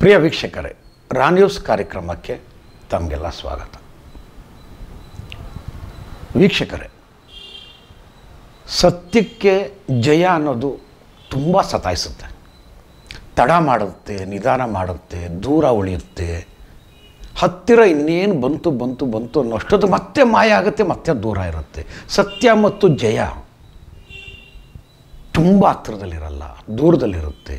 ಪ್ರಿಯ ವೀಕ್ಷಕರೇ ರಾನ್ಯೂಸ್ ಕಾರ್ಯಕ್ರಮಕ್ಕೆ ತಮಗೆಲ್ಲ ಸ್ವಾಗತ ವೀಕ್ಷಕರೇ ಸತ್ಯಕ್ಕೆ ಜಯ ಅನ್ನೋದು ತುಂಬ ಸತಾಯಿಸುತ್ತೆ ತಡ ಮಾಡುತ್ತೆ ನಿಧಾನ ಮಾಡುತ್ತೆ ದೂರ ಉಳಿಯುತ್ತೆ ಹತ್ತಿರ ಇನ್ನೇನು ಬಂತು ಬಂತು ಬಂತು ಅನ್ನೋಷ್ಟೊತ್ತು ಮತ್ತೆ ಮಾಯ ಆಗುತ್ತೆ ಮತ್ತೆ ದೂರ ಇರುತ್ತೆ ಸತ್ಯ ಮತ್ತು ಜಯ ತುಂಬ ಹತ್ತಿರದಲ್ಲಿರಲ್ಲ ದೂರದಲ್ಲಿರುತ್ತೆ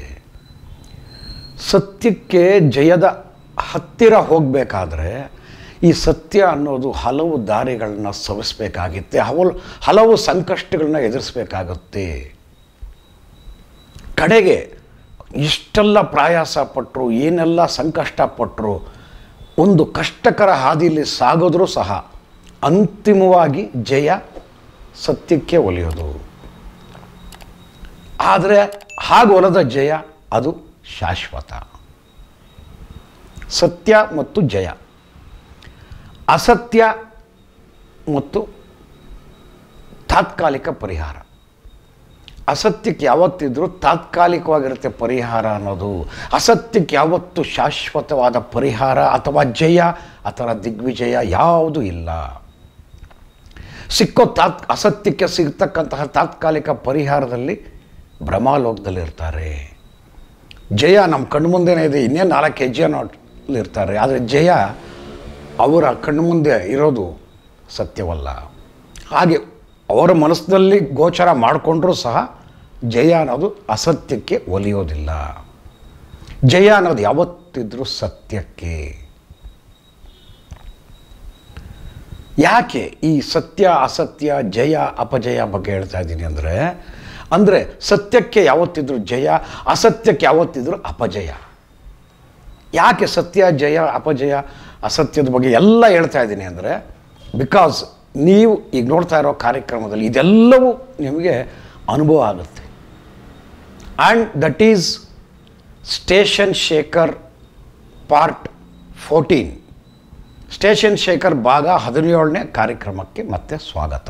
ಸತ್ಯಕ್ಕೆ ಜಯದ ಹತ್ತಿರ ಹೋಗಬೇಕಾದ್ರೆ ಈ ಸತ್ಯ ಅನ್ನೋದು ಹಲವು ದಾರಿಗಳನ್ನ ಸವಿಸಬೇಕಾಗುತ್ತೆ ಹಲವು ಹಲವು ಸಂಕಷ್ಟಗಳನ್ನ ಎದುರಿಸಬೇಕಾಗುತ್ತೆ ಕಡೆಗೆ ಇಷ್ಟೆಲ್ಲ ಪ್ರಯಾಸ ಪಟ್ಟರು ಏನೆಲ್ಲ ಸಂಕಷ್ಟ ಪಟ್ಟರು ಒಂದು ಕಷ್ಟಕರ ಹಾದಿಯಲ್ಲಿ ಸಾಗಿದ್ರೂ ಸಹ ಅಂತಿಮವಾಗಿ ಜಯ ಸತ್ಯಕ್ಕೆ ಒಲಿಯೋದು ಆದರೆ ಹಾಗೆ ಒಲದ ಜಯ ಅದು ಶಾಶ್ವತ ಸತ್ಯ ಮತ್ತು ಜಯ ಅಸತ್ಯ ಮತ್ತು ತಾತ್ಕಾಲಿಕ ಪರಿಹಾರ ಅಸತ್ಯಕ್ಕೆ ಯಾವತ್ತಿದ್ರೂ ತಾತ್ಕಾಲಿಕವಾಗಿರುತ್ತೆ ಪರಿಹಾರ ಅನ್ನೋದು ಅಸತ್ಯಕ್ಕೆ ಯಾವತ್ತು ಶಾಶ್ವತವಾದ ಪರಿಹಾರ ಅಥವಾ ಜಯ ಅಥವಾ ದಿಗ್ವಿಜಯ ಯಾವುದೂ ಇಲ್ಲ ಸಿಕ್ಕೋ ತಾತ್ ಅಸತ್ಯಕ್ಕೆ ಸಿಗ್ತಕ್ಕಂತಹ ತಾತ್ಕಾಲಿಕ ಪರಿಹಾರದಲ್ಲಿ ಭ್ರಮಾಲೋಕದಲ್ಲಿರ್ತಾರೆ ಜಯ ನಮ್ಮ ಕಣ್ಮುಂದೆನೇ ಇದೆ ಇನ್ನೇನು ನಾಲ್ಕು ಹೆಜ್ಜೆ ಇರ್ತಾರೆ ಆದರೆ ಜಯ ಅವರ ಕಣ್ಮುಂದೆ ಇರೋದು ಸತ್ಯವಲ್ಲ ಹಾಗೆ ಅವರ ಮನಸ್ಸಿನಲ್ಲಿ ಗೋಚರ ಮಾಡಿಕೊಂಡ್ರೂ ಸಹ ಜಯ ಅನ್ನೋದು ಅಸತ್ಯಕ್ಕೆ ಒಲಿಯೋದಿಲ್ಲ ಜಯ ಅನ್ನೋದು ಯಾವತ್ತಿದ್ರೂ ಸತ್ಯಕ್ಕೆ ಯಾಕೆ ಈ ಸತ್ಯ ಅಸತ್ಯ ಜಯ ಅಪಜಯ ಬಗ್ಗೆ ಹೇಳ್ತಾ ಇದ್ದೀನಿ ಅಂದರೆ ಅಂದರೆ ಸತ್ಯಕ್ಕೆ ಯಾವತ್ತಿದ್ರೂ ಜಯ ಅಸತ್ಯಕ್ಕೆ ಯಾವತ್ತಿದ್ರೂ ಅಪಜಯ ಯಾಕೆ ಸತ್ಯ ಜಯ ಅಪಜಯ ಅಸತ್ಯದ ಬಗ್ಗೆ ಎಲ್ಲ ಹೇಳ್ತಾ ಇದ್ದೀನಿ ಅಂದರೆ ಬಿಕಾಸ್ ನೀವು ಈಗ ನೋಡ್ತಾ ಇರೋ ಕಾರ್ಯಕ್ರಮದಲ್ಲಿ ಇದೆಲ್ಲವೂ ನಿಮಗೆ ಅನುಭವ ಆಗುತ್ತೆ and that is station Shekhar part fourteen station Shekhar ಭಾಗ ಹದಿನೇಳನೇ ಕಾರ್ಯಕ್ರಮಕ್ಕೆ ಮತ್ತೆ ಸ್ವಾಗತ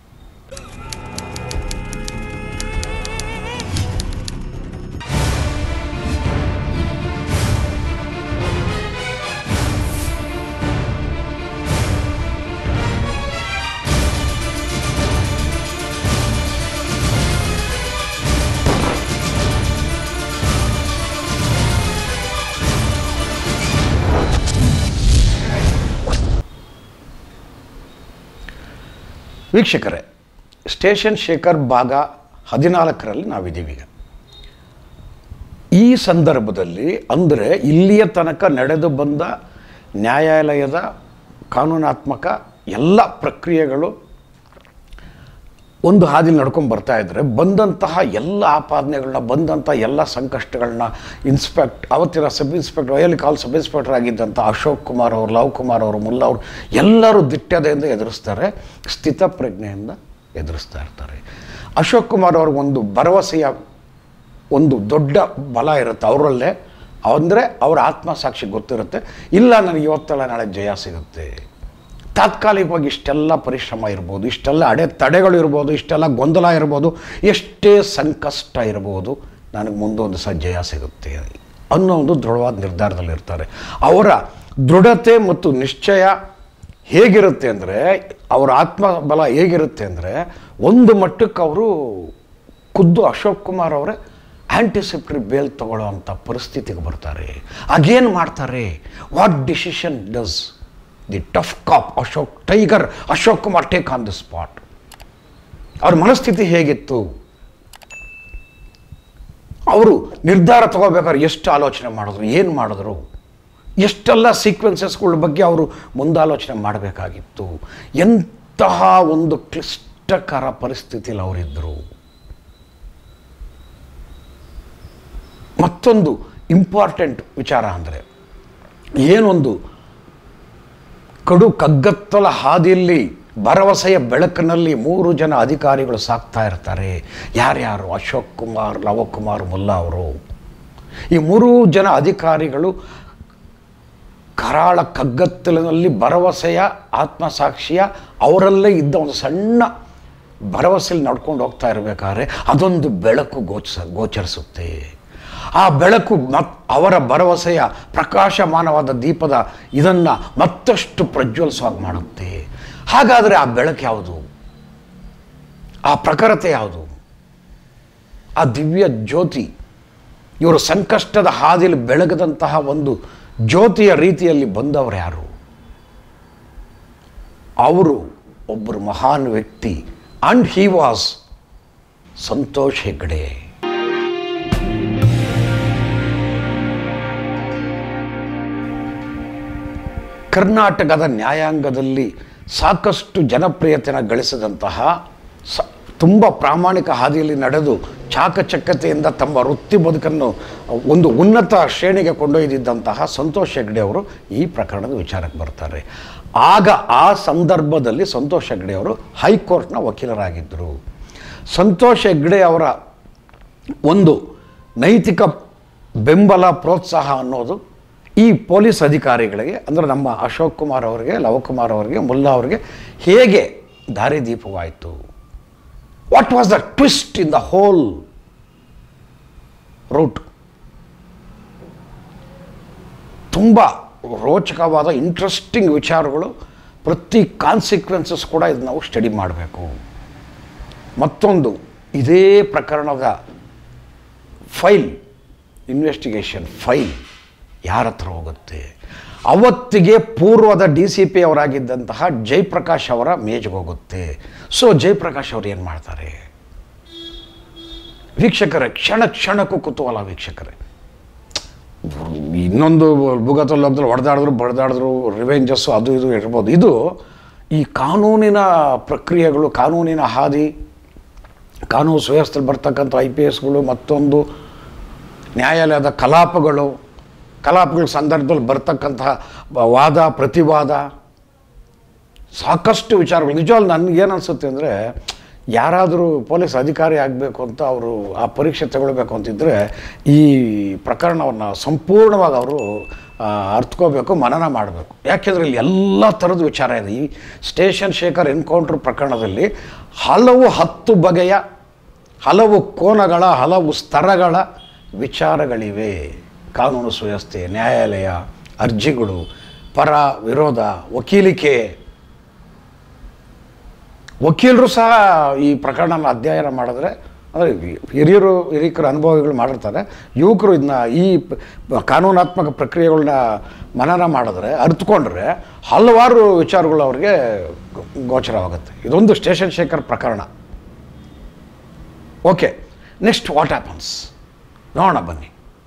ವೀಕ್ಷಕರೇ ಸ್ಟೇಷನ್ ಶೇಖರ್ ಭಾಗ ಹದಿನಾಲ್ಕರಲ್ಲಿ ನಾವಿದ್ದೀವಿ ಈಗ ಈ ಸಂದರ್ಭದಲ್ಲಿ ಅಂದರೆ ಇಲ್ಲಿಯ ತನಕ ನಡೆದು ಬಂದ ನ್ಯಾಯಾಲಯದ ಕಾನೂನಾತ್ಮಕ ಎಲ್ಲ ಪ್ರಕ್ರಿಯೆಗಳು ಒಂದು ಹಾದಿ ನಡ್ಕೊಂಡು ಬರ್ತಾ ಇದ್ದರೆ ಬಂದಂತಹ ಎಲ್ಲ ಆಪಾದನೆಗಳನ್ನ ಬಂದಂಥ ಎಲ್ಲ ಸಂಕಷ್ಟಗಳನ್ನ ಇನ್ಸ್ಪೆಕ್ಟ್ ಅವತ್ತಿನ sub inspector Vayalikaval sub inspector ಆಗಿದ್ದಂಥ ಅಶೋಕ್ ಕುಮಾರ್ ಅವರು ಲವ್ ಕುಮಾರ್ ಅವರು ಮುಲ್ಲಾ ಅವರು ಎಲ್ಲರೂ ದಿಟ್ಟತೆಯಿಂದ ಎದುರಿಸ್ತಾರೆ ಸ್ಥಿತಪ್ರಜ್ಞೆಯಿಂದ ಎದುರಿಸ್ತಾ ಇರ್ತಾರೆ ಅಶೋಕ್ ಕುಮಾರ್ ಅವ್ರಿಗೆ ಒಂದು ಭರವಸೆಯ ಒಂದು ದೊಡ್ಡ ಬಲ ಇರುತ್ತೆ ಅವರಲ್ಲೇ ಅಂದರೆ ಅವರ ಆತ್ಮಸಾಕ್ಷಿ ಗೊತ್ತಿರುತ್ತೆ ಇಲ್ಲ ನನಗೆ ಇವತ್ತಲ್ಲ ನಾಳೆ ಜಯ ಸಿಗುತ್ತೆ ತಾತ್ಕಾಲಿಕವಾಗಿ ಇಷ್ಟೆಲ್ಲ ಪರಿಶ್ರಮ ಇರ್ಬೋದು ಇಷ್ಟೆಲ್ಲ ಅಡೆ ತಡೆಗಳು ಇರ್ಬೋದು ಇಷ್ಟೆಲ್ಲ ಗೊಂದಲ ಇರ್ಬೋದು ಎಷ್ಟೇ ಸಂಕಷ್ಟ ಇರ್ಬೋದು ನನಗೆ ಮುಂದೊಂದು ಸಹ ಜಯ ಸಿಗುತ್ತೆ ಅನ್ನೋ ಒಂದು ದೃಢವಾದ ನಿರ್ಧಾರದಲ್ಲಿರ್ತಾರೆ ಅವರ ದೃಢತೆ ಮತ್ತು ನಿಶ್ಚಯ ಹೇಗಿರುತ್ತೆ ಅಂದರೆ ಅವರ ಆತ್ಮಬಲ ಹೇಗಿರುತ್ತೆ ಅಂದರೆ ಒಂದು ಮಟ್ಟಕ್ಕೆ ಅವರು ಖುದ್ದು ಅಶೋಕ್ ಕುಮಾರ್ ಅವರೇ ಆ್ಯಂಟಿಸಿಪ್ಟರಿ ಬೇಲ್ ತಗೊಳ್ಳೋ ಅಂಥ ಪರಿಸ್ಥಿತಿಗೆ ಬರ್ತಾರೆ ಆಗೇನು ಮಾಡ್ತಾರೆ what decision does the tough cop Ashok tiger Ashok Kumar take on the spot ಅವ್ರ ಮನಸ್ಥಿತಿ ಹೇಗಿತ್ತು ಅವರು ನಿರ್ಧಾರ ತಗೋಬೇಕಾದ್ರೆ ಎಷ್ಟು ಆಲೋಚನೆ ಮಾಡಿದ್ರು ಏನು ಮಾಡಿದ್ರು ಎಷ್ಟೆಲ್ಲ ಸೀಕ್ವೆನ್ಸಸ್ಗಳ ಬಗ್ಗೆ ಅವರು ಮುಂದಾಲೋಚನೆ ಮಾಡಬೇಕಾಗಿತ್ತು ಎಂತಹ ಒಂದು ಕ್ಲಿಷ್ಟಕರ ಪರಿಸ್ಥಿತಿಯಲ್ಲಿ ಅವರಿದ್ದರು ಮತ್ತೊಂದು ಇಂಪಾರ್ಟೆಂಟ್ ವಿಚಾರ ಅಂದರೆ ಏನೊಂದು ಕಡು ಕಗ್ಗತ್ತಲ ಹಾದಿಯಲ್ಲಿ ಭರವಸೆಯ ಬೆಳಕಿನಲ್ಲಿ ಮೂರು ಜನ ಅಧಿಕಾರಿಗಳು ಸಾಕ್ತಾ ಇರ್ತಾರೆ ಯಾರ್ಯಾರು ಅಶೋಕ್ ಕುಮಾರ್ ಲವಕುಮಾರ್ ಮುಲ್ಲಾ ಅವರು ಈ ಮೂರೂ ಜನ ಅಧಿಕಾರಿಗಳು ಕರಾಳ ಕಗ್ಗತ್ತಲಿನಲ್ಲಿ ಭರವಸೆಯ ಆತ್ಮಸಾಕ್ಷಿಯ ಅವರಲ್ಲೇ ಇದ್ದ ಒಂದು ಸಣ್ಣ ಭರವಸೆಯಲ್ಲಿ ನಡ್ಕೊಂಡು ಹೋಗ್ತಾ ಇರಬೇಕಾದ್ರೆ ಅದೊಂದು ಬೆಳಕು ಗೋಚ ಗೋಚರಿಸುತ್ತೆ ಆ ಬೆಳಕು ಮತ್ ಅವರ ಭರವಸೆಯ ಪ್ರಕಾಶಮಾನವಾದ ದೀಪದ ಇದನ್ನು ಮತ್ತಷ್ಟು ಪ್ರಜ್ವಲಿಸುವಾಗ ಮಾಡುತ್ತೆ ಹಾಗಾದರೆ ಆ ಬೆಳಕು ಯಾವುದು ಆ ಪ್ರಖರತೆ ಯಾವುದು ಆ ದಿವ್ಯ ಜ್ಯೋತಿ ಇವರು ಸಂಕಷ್ಟದ ಹಾದಿಯಲ್ಲಿ ಬೆಳಗದಂತಹ ಒಂದು ಜ್ಯೋತಿಯ ರೀತಿಯಲ್ಲಿ ಬಂದವರು ಯಾರು ಅವರು ಒಬ್ಬರು ಮಹಾನ್ ವ್ಯಕ್ತಿ and he was Santosh Hegde ಕರ್ನಾಟಕದ ನ್ಯಾಯಾಂಗದಲ್ಲಿ ಸಾಕಷ್ಟು ಜನಪ್ರಿಯತೆಯನ್ನು ಗಳಿಸಿದಂತಹ ಸ ತುಂಬ ಪ್ರಾಮಾಣಿಕ ಹಾದಿಯಲ್ಲಿ ನಡೆದು ಚಾಕಚಕ್ಯತೆಯಿಂದ ತಮ್ಮ ವೃತ್ತಿ ಬದುಕನ್ನು ಒಂದು ಉನ್ನತ ಶ್ರೇಣಿಗೆ ಕೊಂಡೊಯ್ದಿದ್ದಂತಹ ಸಂತೋಷ್ ಹೆಗ್ಡೆ ಅವರು ಈ ಪ್ರಕರಣದ ವಿಚಾರಕ್ಕೆ ಬರ್ತಾರೆ ಆಗ ಆ ಸಂದರ್ಭದಲ್ಲಿ ಸಂತೋಷ್ ಹೆಗ್ಡೆ ಅವರು ಹೈಕೋರ್ಟ್ನ ವಕೀಲರಾಗಿದ್ದರು ಸಂತೋಷ್ ಹೆಗ್ಡೆ ಅವರ ಒಂದು ನೈತಿಕ ಬೆಂಬಲ ಪ್ರೋತ್ಸಾಹ ಅನ್ನೋದು ಈ ಪೊಲೀಸ್ ಅಧಿಕಾರಿಗಳಿಗೆ ಅಂದರೆ ನಮ್ಮ ಅಶೋಕ್ ಕುಮಾರ್ ಅವರಿಗೆ ಲವಕುಮಾರ್ ಅವರಿಗೆ ಮುಲ್ಲಾ ಅವರಿಗೆ ಹೇಗೆ ದಾರಿದೀಪವಾಯಿತು what was the twist in the whole route ತುಂಬ ರೋಚಕವಾದ ಇಂಟ್ರೆಸ್ಟಿಂಗ್ ವಿಚಾರಗಳು ಪ್ರತಿ ಕಾನ್ಸಿಕ್ವೆನ್ಸಸ್ ಕೂಡ ಇದು ನಾವು ಸ್ಟಡಿ ಮಾಡಬೇಕು ಮತ್ತೊಂದು ಇದೇ ಪ್ರಕರಣದ ಫೈಲ್ ಇನ್ವೆಸ್ಟಿಗೇಷನ್ ಫೈಲ್ ಯಾರ ಹತ್ರ ಹೋಗುತ್ತೆ ಅವತ್ತಿಗೆ ಪೂರ್ವದ ಡಿ ಸಿ ಪಿ ಅವರಾಗಿದ್ದಂತಹ ಜಯಪ್ರಕಾಶ್ ಅವರ ಮೇಜ್ಗೆ ಹೋಗುತ್ತೆ ಸೊ ಜಯಪ್ರಕಾಶ್ ಅವ್ರು ಏನು ಮಾಡ್ತಾರೆ ವೀಕ್ಷಕರೇ ಕ್ಷಣ ಕ್ಷಣಕ್ಕೂ ಕುತೂಹಲ ವೀಕ್ಷಕರೇ ಇನ್ನೊಂದು ಭೂಗತ ಲೋಕದಲ್ಲಿ ಹೊಡೆದಾಡಿದ್ರು ಬಡ್ದಾಡಿದ್ರು ರಿವೆಂಜಸ್ಸು ಅದು ಇದು ಇರ್ಬೋದು ಇದು ಈ ಕಾನೂನಿನ ಪ್ರಕ್ರಿಯೆಗಳು ಕಾನೂನಿನ ಹಾದಿ ಕಾನೂನು ಸುವ್ಯವಸ್ಥೆಯಲ್ಲಿ ಬರ್ತಕ್ಕಂಥ ಐ ಪಿ ಎಸ್ಗಳು ಮತ್ತೊಂದು ನ್ಯಾಯಾಲಯದ ಕಲಾಪಗಳು ಕಲಾಪಗಳ ಸಂದರ್ಭದಲ್ಲಿ ಬರ್ತಕ್ಕಂತಹ ಬ- ವಾದ ಪ್ರತಿವಾದ ಸಾಕಷ್ಟು ವಿಚಾರಗಳು ನಿಜವಾಗ್ಲೂ ನನಗೇನು ಅನಿಸುತ್ತೆ ಅಂದರೆ ಯಾರಾದರೂ ಪೊಲೀಸ್ ಅಧಿಕಾರಿ ಆಗಬೇಕು ಅಂತ ಅವರು ಆ ಪರೀಕ್ಷೆ ತಗೊಳ್ಬೇಕು ಅಂತಿದ್ದರೆ ಈ ಪ್ರಕರಣವನ್ನು ಸಂಪೂರ್ಣವಾಗಿ ಅವರು ಆ, ಅರ್ಥಕೋಬೇಕು ಮನನ ಮಾಡಬೇಕು ಯಾಕೆಂದರೆ ಇಲ್ಲಿ ಎಲ್ಲ ಥರದ ವಿಚಾರ ಇದೆ ಈ ಸ್ಟೇಷನ್ ಶೇಖರ್ ಎನ್ಕೌಂಟ್ರ್ ಪ್ರಕರಣದಲ್ಲಿ ಹಲವು ಹತ್ತು ಬಗೆಯ ಹಲವು ಕೋನಗಳ ಹಲವು ಸ್ತರಗಳ ವಿಚಾರಗಳಿವೆ ಕಾನೂನು ಸುವ್ಯವಸ್ಥೆ ನ್ಯಾಯಾಲಯ ಅರ್ಜಿಗಳು ಪರ ವಿರೋಧ ವಕೀಲಿಕೆ ವಕೀಲರು ಸಹ ಈ ಪ್ರಕರಣನ ಅಧ್ಯಯನ ಮಾಡಿದ್ರೆ ಅಂದರೆ ಹಿರಿಯರು ಹಿರಿಕರು ಅನುಭವಿಗಳು ಮಾಡಿರ್ತಾರೆ ಯುವಕರು ಇದನ್ನ ಈ ಪ- ಕಾನೂನಾತ್ಮಕ ಪ್ರಕ್ರಿಯೆಗಳನ್ನ ಮನನ ಮಾಡಿದ್ರೆ ಅರ್ಥಕೊಂಡ್ರೆ ಹಲವಾರು ವಿಚಾರಗಳು ಅವ್ರಿಗೆ ಗೋ- ಗೋಚರವಾಗುತ್ತೆ ಇದೊಂದು ಸ್ಟೇಷನ್ ಶೇಖರ್ ಪ್ರಕರಣ ಓಕೆ ನೆಕ್ಸ್ಟ್ ವಾಟ್ ಹ್ಯಾಪನ್ಸ್ ನೋಡೋಣ ಬನ್ನಿ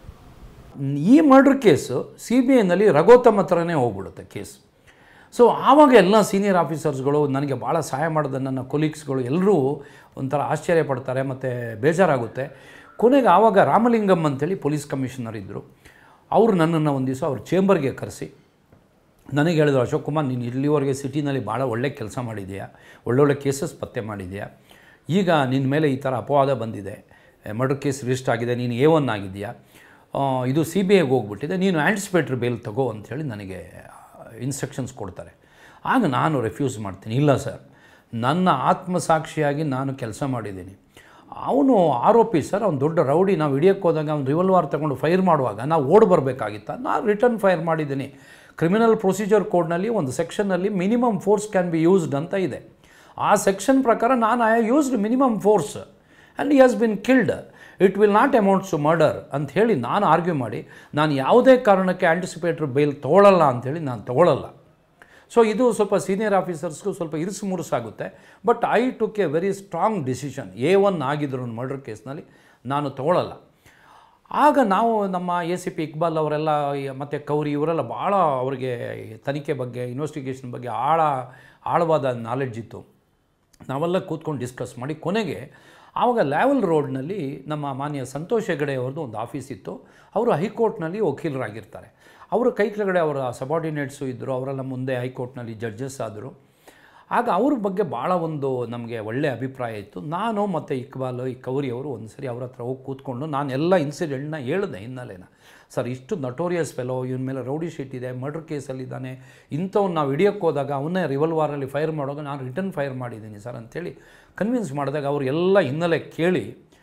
ಈ ಮರ್ಡರ್ ಕೇಸು ಸಿ ಬಿ ಐನಲ್ಲಿ ರಘೋತ್ತಮ್ ಹತ್ರನೇ ಹೋಗ್ಬಿಡುತ್ತೆ ಕೇಸ್ ಸೊ ಆವಾಗ ಎಲ್ಲ ಸೀನಿಯರ್ ಆಫೀಸರ್ಸ್ಗಳು ನನಗೆ ಭಾಳ ಸಹಾಯ ಮಾಡಿದ ನನ್ನ ಕೊಲೀಗ್ಸ್ಗಳು ಎಲ್ಲರೂ ಒಂಥರ ಆಶ್ಚರ್ಯ ಪಡ್ತಾರೆ ಮತ್ತು ಬೇಜಾರಾಗುತ್ತೆ ಕೊನೆಗೆ ಆವಾಗ ರಾಮಲಿಂಗಂ ಅಂತೇಳಿ ಪೊಲೀಸ್ ಕಮಿಷನರ್ ಇದ್ದರು ಅವರು ನನ್ನನ್ನು ಒಂದು ದಿವಸ ಅವ್ರ ಚೇಂಬರ್ಗೆ ಕರೆಸಿ ನನಗೆ ಹೇಳಿದ್ರು ಅಶೋಕ್ ಕುಮಾರ್ ನೀನು ಇಲ್ಲಿವರೆಗೆ ಸಿಟಿನಲ್ಲಿ ಭಾಳ ಒಳ್ಳೆ ಕೆಲಸ ಮಾಡಿದೆಯಾ ಒಳ್ಳೊಳ್ಳೆ ಕೇಸಸ್ ಪತ್ತೆ ಮಾಡಿದೆಯಾ ಈಗ ನಿನ್ನ ಮೇಲೆ ಈ ಥರ ಅಪವಾದ ಬಂದಿದೆ ಮರ್ಡರ್ ಕೇಸ್ ರಿಜಿಸ್ಟರ್ ಆಗಿದೆ ನೀನು ಎ ಒನ್ ಆಗಿದೆಯಾ ಆ, ಇದು ಸಿ ಬಿ ಐಗೆ ಹೋಗ್ಬಿಟ್ಟಿದೆ ನೀನು ಆ್ಯಂಟಿಸಿಪೇಟ್ರಿ ಬೇಲ್ ತಗೋ ಅಂಥೇಳಿ ನನಗೆ ಇನ್ಸ್ಟ್ರಕ್ಷನ್ಸ್ ಕೊಡ್ತಾರೆ ಆಗ ನಾನು ರೆಫ್ಯೂಸ್ ಮಾಡ್ತೀನಿ ಇಲ್ಲ ಸರ್ ನನ್ನ ಆತ್ಮಸಾಕ್ಷಿಯಾಗಿ ನಾನು ಕೆಲಸ ಮಾಡಿದ್ದೀನಿ ಅವನು ಆರೋಪಿ ಸರ್ ಅವ್ನು ದೊಡ್ಡ ರೌಡಿ ನಾವು ಹಿಡಿಯೋಕ್ಕೆ ಹೋದಾಗ ಅವ್ನು ರಿವಲ್ವಾರ್ ತಗೊಂಡು ಫೈರ್ ಮಾಡುವಾಗ ನಾವು ಓಡ್ ಬರಬೇಕಾಗಿತ್ತ ನಾನು ರಿಟರ್ನ್ ಫೈರ್ ಮಾಡಿದ್ದೀನಿ ಕ್ರಿಮಿನಲ್ ಪ್ರೊಸೀಜರ್ ಕೋಡ್ನಲ್ಲಿ ಒಂದು ಸೆಕ್ಷನ್ನಲ್ಲಿ minimum force can be used ಅಂತ ಇದೆ ಆ ಸೆಕ್ಷನ್ ಪ್ರಕಾರ ನಾನು I used minimum force and he has been killed it will not amounts to murder ಅಂತ ಹೇಳಿ ನಾನು ಆರ್ಗ್ಯೂ ಮಾಡಿ ನಾನು ಯಾವುದೇ ಕಾರಣಕ್ಕೆ ಆ್ಯಂಟಿಸಿಪೇಟ್ರಿ ಬೈಲ್ ತೊಗೊಳ್ಳಲ್ಲ ಅಂಥೇಳಿ ನಾನು ತೊಗೊಳ್ಳಲ್ಲ ಸೊ ಇದು ಸ್ವಲ್ಪ ಸೀನಿಯರ್ ಆಫೀಸರ್ಸ್ಗೂ ಸ್ವಲ್ಪ ಇರಿಸು ಮುರುಸಾಗುತ್ತೆ but I took a very strong decision A one ಆಗಿದ್ರು ಮರ್ಡರ್ ಕೇಸ್ನಲ್ಲಿ ನಾನು ತೊಗೊಳ್ಳಲ್ಲ ಆಗ ನಾವು ನಮ್ಮ ಎ ಸಿ ಪಿ ಇಕ್ಬಾಲ್ ಅವರೆಲ್ಲ ಮತ್ತು ಕೌರಿ ಇವರೆಲ್ಲ ಭಾಳ ಅವರಿಗೆ ತನಿಖೆ ಬಗ್ಗೆ ಇನ್ವೆಸ್ಟಿಗೇಷನ್ ಬಗ್ಗೆ ಆಳ ಆಳವಾದ ನಾಲೆಡ್ಜ್ ಇತ್ತು ನಾವೆಲ್ಲ ಕೂತ್ಕೊಂಡು ಡಿಸ್ಕಸ್ ಮಾಡಿ ಕೊನೆಗೆ ಆವಾಗ ಲ್ಯಾವಲ್ ರೋಡ್ನಲ್ಲಿ ನಮ್ಮ ಮಾನ್ಯ ಸಂತೋಷ್ ಹೆಗಡೆ ಅವ್ರದ್ದು ಒಂದು ಆಫೀಸ್ ಇತ್ತು ಅವರು ಹೈಕೋರ್ಟ್ನಲ್ಲಿ ವಕೀಲರಾಗಿರ್ತಾರೆ ಅವರ ಕೈ ಕೆಳಗಡೆ ಅವರ ಸಬಾರ್ಡಿನೇಟ್ಸು ಇದ್ದರು ಅವರೆಲ್ಲ ಮುಂದೆ ಹೈಕೋರ್ಟ್ನಲ್ಲಿ ಜಡ್ಜಸ್ ಆದರು ಆಗ ಅವ್ರ ಬಗ್ಗೆ ಭಾಳ ಒಂದು ನಮಗೆ ಒಳ್ಳೆಯ ಅಭಿಪ್ರಾಯ ಇತ್ತು ನಾನು ಮತ್ತು ಇಕ್ಬಾಲ್ ಈ ಕೌರಿ ಅವರು ಒಂದು ಸರಿ ಅವ್ರ ಹತ್ರ ಹೋಗಿ ಕೂತ್ಕೊಂಡು ನಾನು ಎಲ್ಲ ಇನ್ಸಿಡೆಂಟ್ನ ಹೇಳಿದೆ ಹಿನ್ನೆಲೆನ ಸರ್ ಇಷ್ಟು ನಟೋರಿಯಸ್ ಫೆಲೋ ಇವನ ಮೇಲೆ ರೌಡಿ ಶೀಟ್ ಇದೆ ಮರ್ಡರ್ ಕೇಸಲ್ಲಿದ್ದಾನೆ ಇಂಥವ್ನು ನಾವು ಹಿಡಿಯೋಕ್ಕೆ ಹೋದಾಗ ಅವನ್ನೇ ರಿವಲ್ವಾರಲ್ಲಿ ಫೈರ್ ಮಾಡುವಾಗ ನಾನು ರಿಟರ್ನ್ ಫೈರ್ ಮಾಡಿದ್ದೀನಿ ಸರ್ ಅಂತೇಳಿ ಕನ್ವಿನ್ಸ್ ಮಾಡಿದಾಗ ಅವರು ಎಲ್ಲ ಹಿನ್ನೆಲೆ ಕೇಳಿ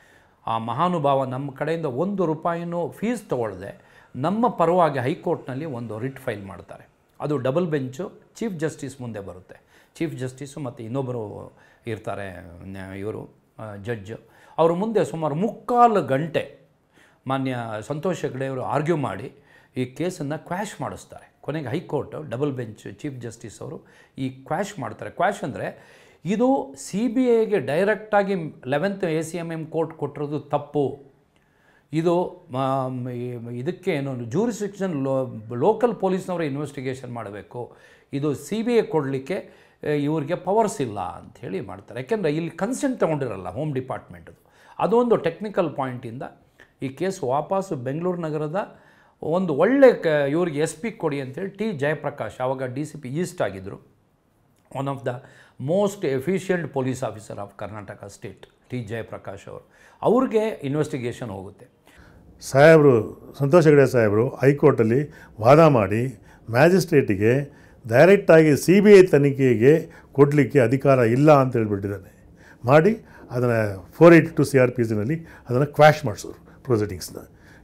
ಆ ಮಹಾನುಭಾವ ನಮ್ಮ ಕಡೆಯಿಂದ ಒಂದು ರೂಪಾಯಿನೂ ಫೀಸ್ ತೊಗೊಳ್ಳದೆ ನಮ್ಮ ಪರವಾಗಿ ಹೈಕೋರ್ಟ್ನಲ್ಲಿ ಒಂದು ರಿಟ್ ಫೈಲ್ ಮಾಡ್ತಾರೆ ಅದು ಡಬಲ್ ಬೆಂಚು ಚೀಫ್ ಜಸ್ಟಿಸ್ ಮುಂದೆ ಬರುತ್ತೆ ಚೀಫ್ ಜಸ್ಟಿಸು ಮತ್ತು ಇನ್ನೊಬ್ಬರು ಇರ್ತಾರೆ ಇವರು ಜಡ್ಜ್ ಅವ್ರ ಮುಂದೆ ಸುಮಾರು ಮುಕ್ಕಾಲು ಗಂಟೆ ಮಾನ್ಯ ಸಂತೋಷ್ ಹೆಗ್ಡೆ ಅವರು ಆರ್ಗ್ಯೂ ಮಾಡಿ ಈ ಕೇಸನ್ನು ಕ್ವ್ಯಾಶ್ ಮಾಡಿಸ್ತಾರೆ ಕೊನೆಗೆ high court double bench chief justice ಅವರು ಈ ಕ್ವ್ಯಾಶ್ ಮಾಡ್ತಾರೆ ಕ್ವ್ಯಾಶ್ ಅಂದರೆ ಇದು ಸಿ ಬಿ ಐಗೆ ಡೈರೆಕ್ಟಾಗಿ eleventh A C M M court ಕೊಟ್ಟಿರೋದು ತಪ್ಪು ಇದು ಮ- ಈ- ಇದಕ್ಕೆ ಏನು ಜೂರಿಸ್ಟಿಕ್ಷನ್ ಲೋ ಲೋಕಲ್ ಪೊಲೀಸ್ನವರು ಇನ್ವೆಸ್ಟಿಗೇಷನ್ ಮಾಡಬೇಕು ಇದು ಸಿ ಬಿ ಐ ಕೊಡಲಿಕ್ಕೆ ಇವ್ರಿಗೆ ಪವರ್ಸ್ ಇಲ್ಲ ಅಂಥೇಳಿ ಮಾಡ್ತಾರೆ ಯಾಕೆಂದರೆ ಇಲ್ಲಿ ಕನ್ಸೆಂಟ್ ತೊಗೊಂಡಿರಲ್ಲ ಹೋಮ್ ಡಿಪಾರ್ಟ್ಮೆಂಟದು ಅದೊಂದು ಟೆಕ್ನಿಕಲ್ ಪಾಯಿಂಟಿಂದ ಈ ಕೇಸ್ ವಾಪಸ್ಸು ಬೆಂಗಳೂರು ನಗರದ ಒಂದು ಒಳ್ಳೆ ಕ ಇವ್ರಿಗೆ ಎಸ್ ಪಿ ಕೊಡಿ ಅಂತೇಳಿ ಟಿ ಜಯಪ್ರಕಾಶ್ ಆವಾಗ ಡಿ ಸಿ ಪಿ ಈಸ್ಟ್ ಆಗಿದ್ದರು one of the most efficient police officer of Karnataka state T Jayaprakash ಅವರು ಅವ್ರಿಗೆ ಇನ್ವೆಸ್ಟಿಗೇಷನ್ ಹೋಗುತ್ತೆ ಸಾಹೇಬರು ಸಂತೋಷ್ ಹೆಗಡೆ ಸಾಹೇಬರು ಹೈಕೋರ್ಟಲ್ಲಿ ವಾದ ಮಾಡಿ ಮ್ಯಾಜಿಸ್ಟ್ರೇಟಿಗೆ ಡೈರೆಕ್ಟಾಗಿ ಸಿ ಬಿ ಐ ತನಿಖೆಗೆ ಕೊಡಲಿಕ್ಕೆ ಅಧಿಕಾರ ಇಲ್ಲ ಅಂತ ಹೇಳ್ಬಿಟ್ಟಿದ್ದಾನೆ ಮಾಡಿ ಅದನ್ನು four eighty two C R P ಸಿನಲ್ಲಿ ಅದನ್ನು ಕ್ವ್ಯಾಶ್ ಮಾಡಿಸೋರು ಪ್ರೊಸೀಡಿಂಗ್ಸ್ನ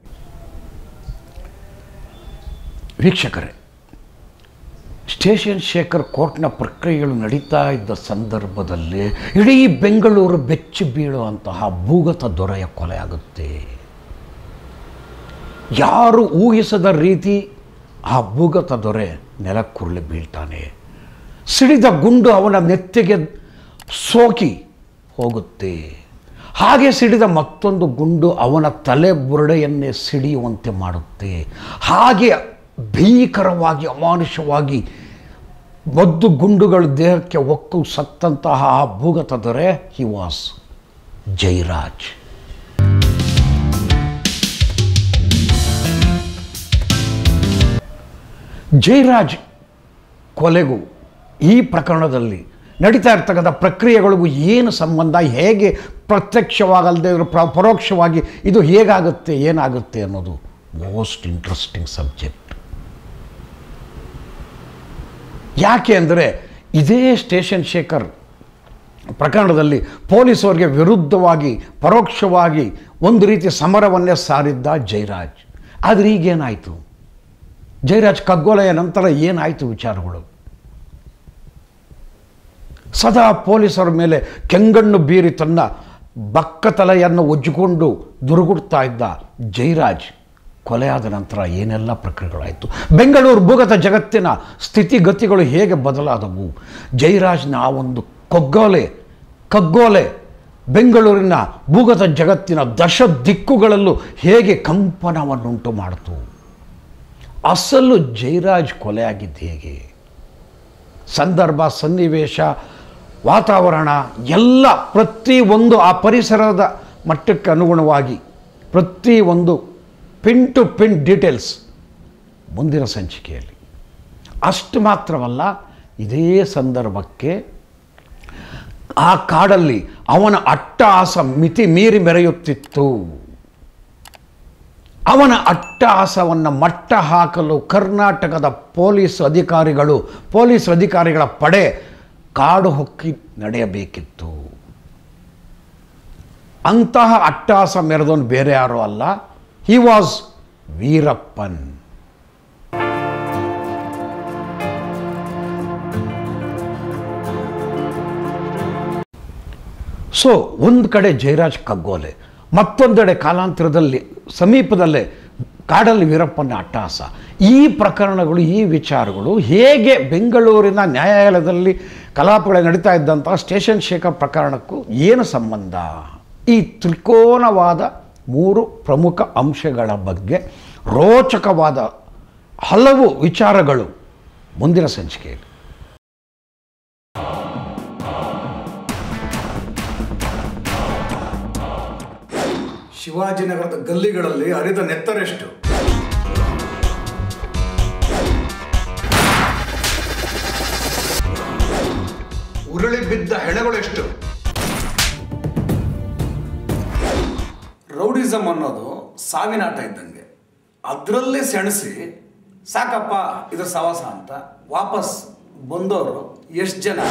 ವೀಕ್ಷಕರೇ ಸ್ಟೇಷನ್ ಶೇಖರ್ ಕೋರ್ಟ್ನ ಪ್ರಕ್ರಿಯೆಗಳು ನಡೀತಾ ಇದ್ದ ಸಂದರ್ಭದಲ್ಲಿ ಇಡೀ ಬೆಂಗಳೂರು ಬೆಚ್ಚಿ ಬೀಳುವಂತಹ ಭೂಗತ ದೊರೆಯ ಕೊಲೆ ಆಗುತ್ತೆ ಯಾರು ಊಹಿಸದ ರೀತಿ ಆ ಭೂಗತ ದೊರೆ ನೆಲಕ್ಕುರುಳಿ ಬೀಳ್ತಾನೆ ಸಿಡಿದ ಗುಂಡು ಅವನ ನೆತ್ತಿಗೆ ಸೋಕಿ ಹೋಗುತ್ತೆ ಹಾಗೆ ಸಿಡಿದ ಮತ್ತೊಂದು ಗುಂಡು ಅವನ ತಲೆ ಬುರುಡೆಯನ್ನೇ ಸಿಡಿಯುವಂತೆ ಮಾಡುತ್ತೆ ಹಾಗೆ ಭೀಕರವಾಗಿ ಅಮಾನುಷವಾಗಿ ಮದ್ದು ಗುಂಡುಗಳು ದೇಹಕ್ಕೆ ಒಕ್ಕು ಸತ್ತಂತಹ ಆ ಭೂಗತ ದೊರೆ ಹಿ ವಾಸ್ ಜೈರಾಜ್ ಜಯರಾಜ್ ಕೊಲೆಗೂ ಈ ಪ್ರಕರಣದಲ್ಲಿ ನಡೀತಾ ಇರ್ತಕ್ಕಂಥ ಪ್ರಕ್ರಿಯೆಗಳಿಗೂ ಏನು ಸಂಬಂಧ ಹೇಗೆ ಪ್ರತ್ಯಕ್ಷವಾಗಲ್ಲದೆ ಇರೋ ಪ್ರ ಪರೋಕ್ಷವಾಗಿ ಇದು ಹೇಗಾಗುತ್ತೆ ಏನಾಗುತ್ತೆ ಅನ್ನೋದು ಮೋಸ್ಟ್ ಇಂಟ್ರೆಸ್ಟಿಂಗ್ ಸಬ್ಜೆಕ್ಟ್ ಯಾಕೆ ಅಂದರೆ ಇದೇ ಸ್ಟೇಷನ್ ಶೇಖರ್ ಪ್ರಕರಣದಲ್ಲಿ ಪೊಲೀಸರಿಗೆ ವಿರುದ್ಧವಾಗಿ ಪರೋಕ್ಷವಾಗಿ ಒಂದು ರೀತಿ ಸಮರವನ್ನೇ ಸಾರಿದ್ದ ಜಯರಾಜ್ ಆದರೆ ಈಗೇನಾಯಿತು ಜಯರಾಜ್ ಕಗ್ಗೋಲೆಯ ನಂತರ ಏನಾಯಿತು ವಿಚಾರಗಳು ಸದಾ ಪೊಲೀಸರ ಮೇಲೆ ಕೆಂಗಣ್ಣು ಬೀರಿ ತನ್ನ ಬಕ್ಕತಲೆಯನ್ನು ಉಜ್ಜಿಕೊಂಡು ದುರುಗುಡ್ತಾ ಇದ್ದ ಜಯರಾಜ್ ಕೊಲೆಯಾದ ನಂತರ ಏನೆಲ್ಲ ಪ್ರಕ್ರಿಯೆಗಳಾಯಿತು ಬೆಂಗಳೂರು ಭೂಗತ ಜಗತ್ತಿನ ಸ್ಥಿತಿಗತಿಗಳು ಹೇಗೆ ಬದಲಾದವು ಜಯರಾಜ್ನ ಆ ಒಂದು ಕೊಗ್ಗೋಲೆ ಕಗ್ಗೋಲೆ ಬೆಂಗಳೂರಿನ ಭೂಗತ ಜಗತ್ತಿನ ದಶ ದಿಕ್ಕುಗಳಲ್ಲೂ ಹೇಗೆ ಕಂಪನವನ್ನುಂಟು ಮಾಡಿತು ಅಸಲು ಜಯರಾಜ್ ಕೊಲೆಯಾಗಿದ್ದು ಹೇಗೆ ಸಂದರ್ಭ ಸನ್ನಿವೇಶ ವಾತಾವರಣ ಎಲ್ಲ ಪ್ರತಿಯೊಂದು ಆ ಪರಿಸರದ ಮಟ್ಟಕ್ಕೆ ಅನುಗುಣವಾಗಿ ಪ್ರತಿಯೊಂದು ಪಿನ್ ಟು ಪಿನ್ ಡೀಟೇಲ್ಸ್ ಮುಂದಿನ ಸಂಚಿಕೆಯಲ್ಲಿ ಅಷ್ಟು ಮಾತ್ರವಲ್ಲ ಇದೇ ಸಂದರ್ಭಕ್ಕೆ ಆ ಕಾಡಲ್ಲಿ ಅವನ ಅಟ್ಟಹಾಸ ಮಿತಿ ಮೀರಿ ಮೆರೆಯುತ್ತಿತ್ತು ಅವನ ಅಟ್ಟಹಾಸವನ್ನು ಮಟ್ಟ ಹಾಕಲು ಕರ್ನಾಟಕದ ಪೊಲೀಸ್ ಅಧಿಕಾರಿಗಳು ಪೊಲೀಸ್ ಅಧಿಕಾರಿಗಳ ಪಡೆ ಕಾಡು ಹೊಕ್ಕಿ ನಡೆಯಬೇಕಿತ್ತು ಅಂತಹ ಅಟ್ಟಹಾಸ ಮೆರೆದವನು ಬೇರೆ ಯಾರೂ ಅಲ್ಲ ಹಿ ವಾಸ್ ವೀರಪ್ಪನ್ ಸೊ ಒಂದು ಕಡೆ ಜಯರಾಜ್ ಕಗ್ಗೋಲೆ ಮತ್ತೊಂದೆಡೆ ಕಾಲಾಂತರದಲ್ಲಿ ಸಮೀಪದಲ್ಲೇ ಕಾಡಲ್ಲಿ ವೀರಪ್ಪನ ಅಟ್ಟಹಾಸ ಈ ಪ್ರಕರಣಗಳು ಈ ವಿಚಾರಗಳು ಹೇಗೆ ಬೆಂಗಳೂರಿನ ನ್ಯಾಯಾಲಯದಲ್ಲಿ ಕಲಾಪಗಳು ನಡೀತಾ ಇದ್ದಂಥ ಸ್ಟೇಷನ್ ಶೇಖರ್ ಪ್ರಕರಣಕ್ಕೂ ಏನು ಸಂಬಂಧ ಈ ತ್ರಿಕೋನವಾದ ಮೂರು ಪ್ರಮುಖ ಅಂಶಗಳ ಬಗ್ಗೆ ರೋಚಕವಾದ ಹಲವು ವಿಚಾರಗಳು ಮುಂದಿನ ಸಂಚಿಕೆಯಲ್ಲಿ ಶಿವಾಜಿನಗರದ ಗಲ್ಲಿಗಳಲ್ಲಿ ಹರಿದ ನೆತ್ತರೆಷ್ಟು ಉರುಳಿ ಬಿದ್ದ ಹೆಣಗಳೆಷ್ಟು ರೌಡಿಸಮ್ ಅನ್ನೋದು ಸಾವಿನಾಟ ಇದ್ದಂಗೆ ಅದರಲ್ಲಿ ಸೆಣಸಿ ಸಾಕಪ್ಪ ಇದ್ರ ಸವಾಸ ಅಂತ ವಾಪಸ್ ಬಂದವರು ಎಷ್ಟು ಜನ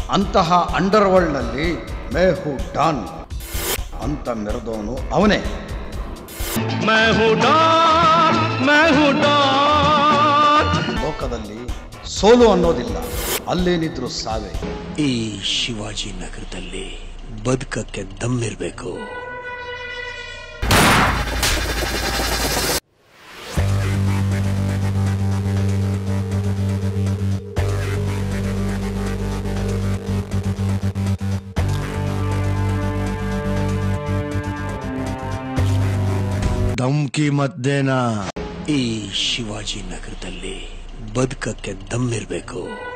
ಅಂತಹ ಅಂಡರ್ವರ್ಲ್ಡ್ನಲ್ಲಿ ಮೇಹು ಡಾನ್ ಅಂತ ಮೆರೆದವನು ಅವನೇ ಲೋಕದಲ್ಲಿ ಸೋಲು ಅನ್ನೋದಿಲ್ಲ ಅಲ್ಲೇನಿದ್ರು ಸಾವೇ ಈ ಶಿವಾಜಿ ನಗರದಲ್ಲಿ ಬದುಕಕ್ಕೆ ದಮ್ಮಿರ್ಬೇಕು ಧಮ್ಕಿ ಮದ್ದೇನಾ ಈ ಶಿವಾಜಿ ನಗರದಲ್ಲಿ ಬದುಕಕ್ಕೆ ದಮ್ಮಿರ್ಬೇಕು